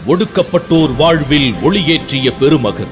ஒடுக்கப்பட்டோர் வாழ்வில் ஒளியேற்றிய பெருமகன்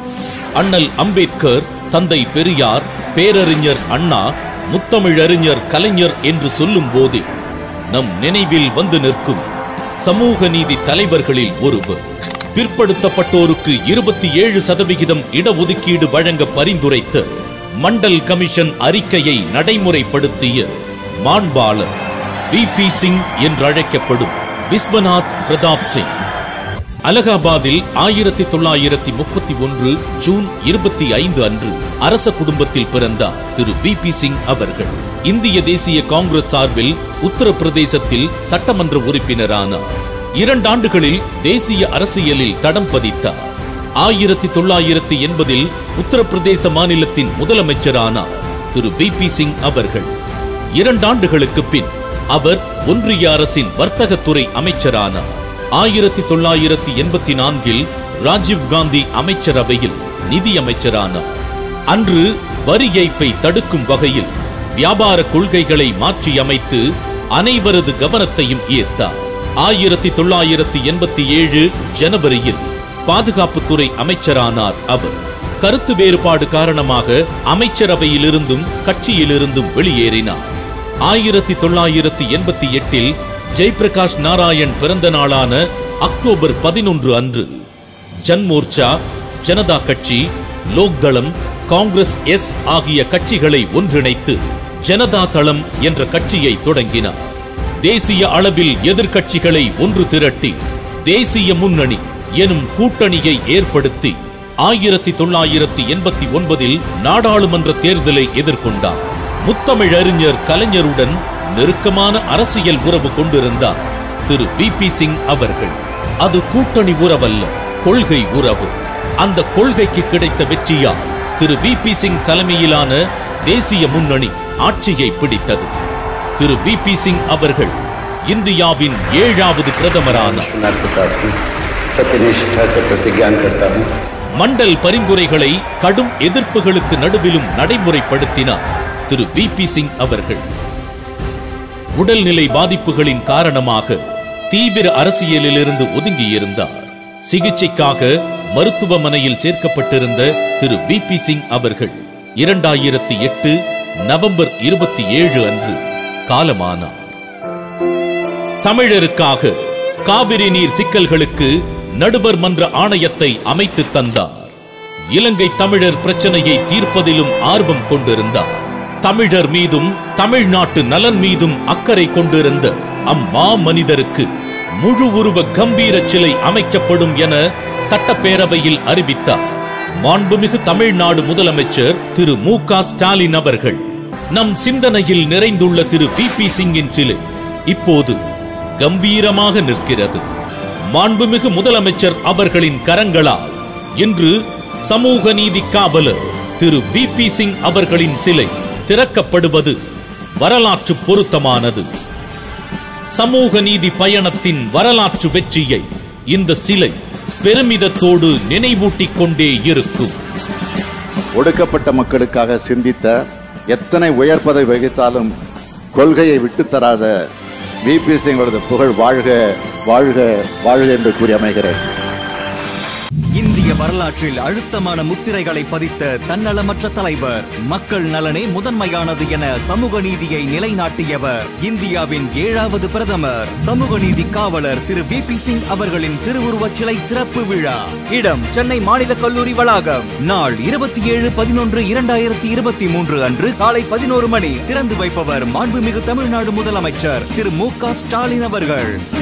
அண்ணல் அம்பேத்கர் தந்தை பெரியார் பேரறிஞர் அண்ணா முத்தமிழறிஞர் கலைஞர் என்று சொல்லும் போதே நம் நினைவில் வந்து நிற்கும் சமூக நீதி தலைவர்களில் ஒருவர் பிற்படுத்தப்பட்டோருக்கு இருபத்தி ஏழு சதவிகிதம் இடஒதுக்கீடு வழங்க பரிந்துரைத்த மண்டல் கமிஷன் அறிக்கையை நடைமுறைப்படுத்திய மாண்பாளர் வி பி சிங் என்றழைக்கப்படும் விஸ்வநாத் பிரதாப் சிங் அலகாபாத்தில் ஆயிரத்தி தொள்ளாயிரத்தி முப்பத்தி ஒன்று ஜூன் இருபத்தி ஐந்து அன்று அரச குடும்பத்தில் பிறந்தார் திரு வி பி சிங் அவர்கள் இந்திய தேசிய காங்கிரஸ் சார்பில் உத்தரப்பிரதேசத்தில் சட்டமன்ற உறுப்பினரானார் இரண்டாண்டுகளில் தேசிய அரசியலில் தடம் பதித்தார் ஆயிரத்தி தொள்ளாயிரத்தி எண்பதில் உத்தரப்பிரதேச மாநிலத்தின் முதலமைச்சரானார் திரு வி பி சிங் அவர்கள் இரண்டாண்டுகளுக்கு பின் அவர் ஒன்றிய அரசின் வர்த்தகத்துறை அமைச்சரானார் ஆயிரத்தி தொள்ளாயிரத்தி எண்பத்தி நான்கில் ராஜீவ் காந்தி அமைச்சரவையில் நிதியமைச்சரானார் அன்று வரி ஏய்ப்பை தடுக்கும் வகையில் வியாபார கொள்கைகளை மாற்றியமைத்து அனைவரது கவனத்தையும் ஈர்த்தார் ஆயிரத்தி தொள்ளாயிரத்தி எண்பத்தி ஏழு ஜனவரியில் பாதுகாப்புத்துறை அமைச்சரானார் அவர் கருத்து வேறுபாடு காரணமாக அமைச்சரவையிலிருந்தும் கட்சியிலிருந்தும் வெளியேறினார் ஆயிரத்தி தொள்ளாயிரத்தி எண்பத்தி எட்டில் ஜெய்பிரகாஷ் நாராயண் பிறந்த நாளான அக்டோபர் பதினொன்று அன்று ஜன்மோர்ச்சா ஜனதா கட்சி லோக்தளம் காங்கிரஸ் எஸ் ஆகிய கட்சிகளை ஒன்றிணைத்து ஜனதா தளம் என்ற கட்சியை தொடங்கினார் தேசிய அளவில் எதிர்க்கட்சிகளை ஒன்று திரட்டி தேசிய முன்னணி எனும் கூட்டணியை ஏற்படுத்தி ஆயிரத்தி தொள்ளாயிரத்தி எண்பத்தி ஒன்பதில் நாடாளுமன்ற தேர்தலை எதிர்கொண்டார் முத்தமிழறிஞர் கலைஞருடன் நெருக்கமான அரசியல் உறவு கொண்டிருந்தார் திரு வி பி சிங் அவர்கள் அது கூட்டணி உறவல்ல கொள்கை உறவு அந்த கொள்கைக்கு கிடைத்த வெற்றியால் திரு வி பி சிங் தலைமையிலான தேசிய முன்னணி ஆட்சியை பிடித்தது திரு வி பி சிங் அவர்கள் இந்தியாவின் ஏழாவது பிரதமரானார் विश्वनाथ प्रताप सिंह सत्यनिष्ठा से प्रतिज्ञान करता हूँ மண்டல் பரிந்துரைகளை கடும் எதிர்ப்புகளுக்கு நடுவிலும் நடைமுறைப்படுத்தினார் திரு வி பி சிங் அவர்கள் உடல்நிலை பாதிப்புகளின் காரணமாக தீவிர அரசியலிலிருந்து ஒதுங்கியிருந்தார் சிகிச்சைக்காக மருத்துவமனையில் சேர்க்கப்பட்டிருந்த திரு வி பி சிங் அவர்கள் இரண்டாயிரத்தி எட்டு நவம்பர் இருபத்தி ஏழு அன்று காலமானார் தமிழருக்காக காவிரி நீர் சிக்கல்களுக்கு நடுவர் மன்ற ஆணையத்தை அமைத்து தந்தார் இலங்கை தமிழர் பிரச்சனையை தீர்ப்பதிலும் ஆர்வம் கொண்டிருந்தார் தமிழர் மீதும் தமிழ்நாட்டு நலன் மீதும் அக்கறை கொண்டிருந்த அம்மா மனிதருக்கு முழு உருவ கம்பீர சிலை அமைக்கப்படும் என சட்டப்பேரவையில் அறிவித்தார் மாண்புமிகு தமிழ்நாடு முதலமைச்சர் திரு மு க ஸ்டாலின் அவர்கள் நம் சிந்தனையில் நிறைந்துள்ள திரு வி பி சிங்கின் சிலை இப்போது கம்பீரமாக நிற்கிறது மாண்புமிகு முதலமைச்சர் அவர்களின் கரங்களால் இன்று சமூக நீதி காவலர் திரு வி பி சிங் அவர்களின் சிலை திறக்கப்படுவது வரலாற்று பொருத்தமானது சமூக நீதி பயணத்தின் வரலாற்று வெற்றியை இந்த சிலை பெருமிதத்தோடு நினைவூட்டிக் கொண்டே இருக்கும் ஒடுக்கப்பட்ட மக்களுக்காக சிந்தித்த எத்தனை உயர் பதவி வகித்தாலும் கொள்கையை விட்டுத் தராத விபி சிங்களது புகழ் வாழ்க வாழ்க வாழ்க என்று கூறி அமைகிறேன் இந்திய வரலாற்றில் அழுத்தமான முத்திரைகளை பதித்த தன்னலமற்ற தலைவர் மக்கள் நலனே முதன்மையானது என சமூக நீதியை நிலைநாட்டியவர் இந்தியாவின் ஏழாவது பிரதமர் சமூக நீதி காவலர் திரு வி பி சிங் அவர்களின் திருவுருவச் சிலை திறப்பு விழா இடம் சென்னை மாநில கல்லூரி வளாகம் நாள் இருபத்தி ஏழு பதினொன்று இரண்டாயிரத்தி இருபத்தி மூன்று அன்று காலை பதினோரு மணி திறந்து வைப்பவர் மாண்புமிகு தமிழ்நாடு முதலமைச்சர் திரு மு க ஸ்டாலின் அவர்கள்